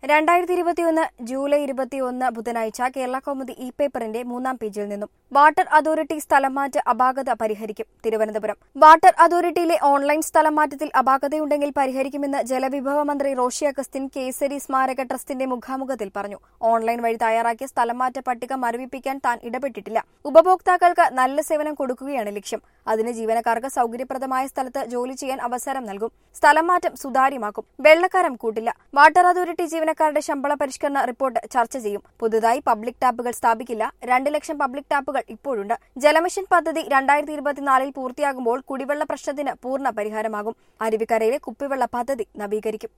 രണ്ടായിരത്തി ഇരുപത്തിയൊന്ന് ജൂലൈ ഇരുപത്തിയൊന്ന് ബുധനാഴ്ച കേരള കൗമുദി ഇ പേപ്പറിന്റെ മൂന്നാം പേജിൽ നിന്നും വാട്ടർ അതോറിറ്റി സ്ഥലംമാറ്റ അപാകത പരിഹരിക്കും തിരുവനന്തപുരം വാട്ടർ അതോറിറ്റിയിലെ ഓൺലൈൻ സ്ഥലംമാറ്റത്തിൽ അപാകതയുണ്ടെങ്കിൽ പരിഹരിക്കുമെന്ന് ജലവിഭവ മന്ത്രി റോഷി അഗസ്റ്റിൻ കേസരി സ്മാരക ട്രസ്റ്റിന്റെ മുഖാമുഖത്തിൽ പറഞ്ഞു ഓൺലൈൻ വഴി തയ്യാറാക്കിയ സ്ഥലംമാറ്റ പട്ടിക മരവിപ്പിക്കാൻ താൻ ഇടപെട്ടിട്ടില്ല ഉപഭോക്താക്കൾക്ക് നല്ല സേവനം കൊടുക്കുകയാണ് ലക്ഷ്യം അതിന് ജീവനക്കാർക്ക് സൗകര്യപ്രദമായ സ്ഥലത്ത് ജോലി ചെയ്യാൻ അവസരം നൽകും സ്ഥലം മാറ്റം സുതാര്യമാക്കും വെള്ളക്കാരം കൂട്ടില്ല വാട്ടർ അതോറിറ്റി ജീവനക്കാരുടെ ശമ്പള പരിഷ്കരണ റിപ്പോർട്ട് ചർച്ച ചെയ്യും പുതുതായി പബ്ലിക് ടാപ്പുകൾ സ്ഥാപിക്കില്ല രണ്ട് ലക്ഷം പബ്ലിക് ടാപ്പുകൾ ഇപ്പോഴുണ്ട് ജലമിഷൻ പദ്ധതി രണ്ടായിരത്തി ഇരുപത്തിനാലിൽ പൂർത്തിയാകുമ്പോൾ കുടിവെള്ള പ്രശ്നത്തിന് പൂർണ്ണ പരിഹാരമാകും അരുവിക്കരയിലെ കുപ്പിവെള്ള പദ്ധതി നവീകരിക്കും